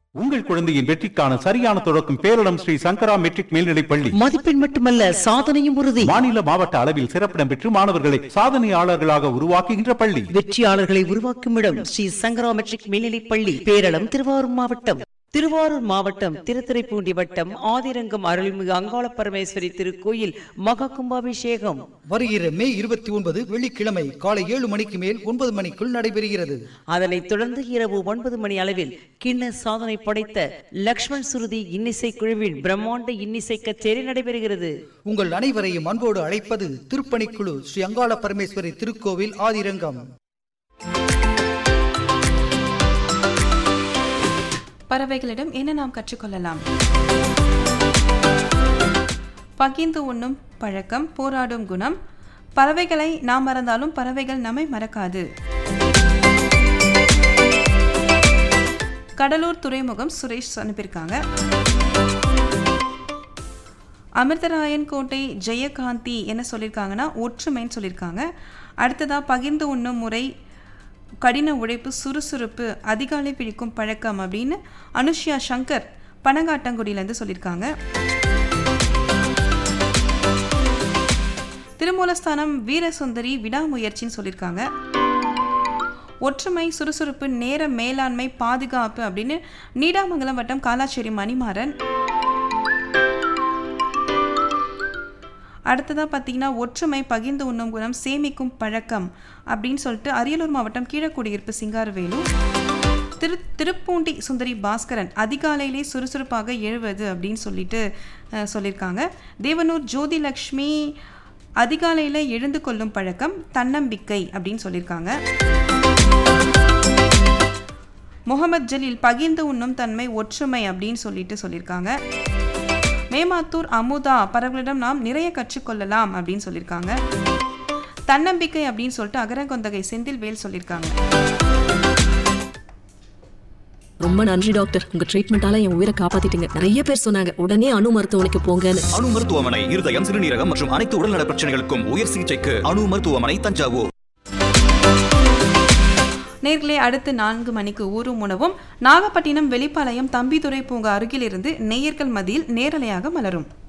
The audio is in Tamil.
உங்கள் குழந்தையின் வெற்றிக்கான சரியான தொடக்கம் பேரிடம் ஸ்ரீ சங்கரா மெட்ரிக் மேல்நிலைப் பள்ளி மதிப்பெண் மட்டுமல்ல சாதனையும் உறுதி மாநில மாவட்ட அளவில் சிறப்பிடம் பெற்று மாணவர்களை சாதனையாளர்களாக உருவாக்குகின்ற பள்ளி வெற்றியாளர்களை உருவாக்கும் இடம் ஸ்ரீ சங்கரா மெட்ரிக் மேல்நிலைப் பள்ளி பேரளம் திருவாரூர் மாவட்டம் திருவாரூர் மாவட்டம் திருத்துறைப்பூண்டி வட்டம் ஆதிரங்கம் அருள்மிகு அங்காள பரமேஸ்வரி திருக்கோயில் மகா கும்பாபிஷேகம் வருகிற மே இருபத்தி ஒன்பது வெள்ளிக்கிழமை காலை ஏழு மணிக்கு மேல் ஒன்பது மணிக்குள் நடைபெறுகிறது அதனைத் தொடர்ந்து இரவு ஒன்பது மணி அளவில் கிண்ண சாதனை படைத்த லக்ஷ்மண் சுருதி இன்னிசை குழுவின் பிரம்மாண்ட இன்னிசை கச்சேரி நடைபெறுகிறது உங்கள் அனைவரையும் அன்போடு அழைப்பது திருப்பணிக்குழு ஸ்ரீ அங்காள பரமேஸ்வரி திருக்கோவில் ஆதிரங்கம் பறவைகளிடம் என்ன நாம் கற்றுக்கொள்ளலாம் பகிர்ந்து உண்ணும் பழக்கம் போராடும் குணம் பறவைகளை நாம் மறந்தாலும் பறவைகள் நம்மை மறக்காது கடலூர் துறைமுகம் சுரேஷ் அனுப்பியிருக்காங்க அமிர்தராயன் கோட்டை ஜெயகாந்தி என்ன சொல்லியிருக்காங்கன்னா ஒற்றுமைன்னு சொல்லியிருக்காங்க அடுத்ததா பகிர்ந்து உண்ணும் முறை கடின உழைப்பு சுறுசுறுப்பு அதிகாலை பிடிக்கும் பழக்கம் அப்படின்னு அனுஷ்யா சங்கர் பனங்காட்டங்குடியிலேருந்து சொல்லியிருக்காங்க திருமூலஸ்தானம் வீரசுந்தரி விடாமுயற்சின்னு சொல்லியிருக்காங்க ஒற்றுமை சுறுசுறுப்பு நேர மேலாண்மை பாதுகாப்பு அப்படின்னு நீடாமங்கலம் வட்டம் காலாச்சேரி மணிமாறன் அடுத்ததாக பார்த்தீங்கன்னா ஒற்றுமை பகிர்ந்து உண்ணும் குணம் சேமிக்கும் பழக்கம் அப்படின்னு சொல்லிட்டு அரியலூர் மாவட்டம் கீழக்குடியிருப்பு சிங்காரவேலு திரு திருப்பூண்டி சுந்தரி பாஸ்கரன் அதிகாலையிலே சுறுசுறுப்பாக எழுவது அப்படின்னு சொல்லிட்டு அஹ், சொல்லியிருக்காங்க தேவனூர் ஜோதி லக்ஷ்மி அதிகாலையில் எழுந்து கொள்ளும் பழக்கம் தன்னம்பிக்கை அப்படின்னு சொல்லியிருக்காங்க முகமது ஜலீல் பகிர்ந்து உண்ணும் தன்மை ஒற்றுமை அப்படின்னு சொல்லிட்டு சொல்லியிருக்காங்க மேமாத்தூர் அமுதா பறவைகளிடம் நாம் நிறைய கற்றுக்கொள்ளலாம் அப்படின்னு சொல்லியிருக்காங்க தன்னம்பிக்கை அப்படின்னு சொல்லிட்டு அகரங்கொந்தகை செந்தில் வேல் சொல்லியிருக்காங்க ரொம்ப நன்றி டாக்டர் உங்க ட்ரீட்மெண்டால என் உயிரை காப்பாத்திட்டீங்க நிறைய பேர் சொன்னாங்க உடனே அணு மருத்துவமனைக்கு போங்கன்னு அணு மருத்துவமனை இருதயம் சிறுநீரகம் மற்றும் அனைத்து உடல்நல பிரச்சனைகளுக்கும் உயர் சிகிச்சைக்கு அணு மருத்துவமனை தஞ்சாவூர் நேர்களே அடுத்து நான்கு மணிக்கு ஊரும் உணவும் நாகப்பட்டினம் வெளிப்பாளையம் தம்பிதுரை பூங்கா அருகிலிருந்து நேயர்கள் மத்தியில் நேரலையாக மலரும்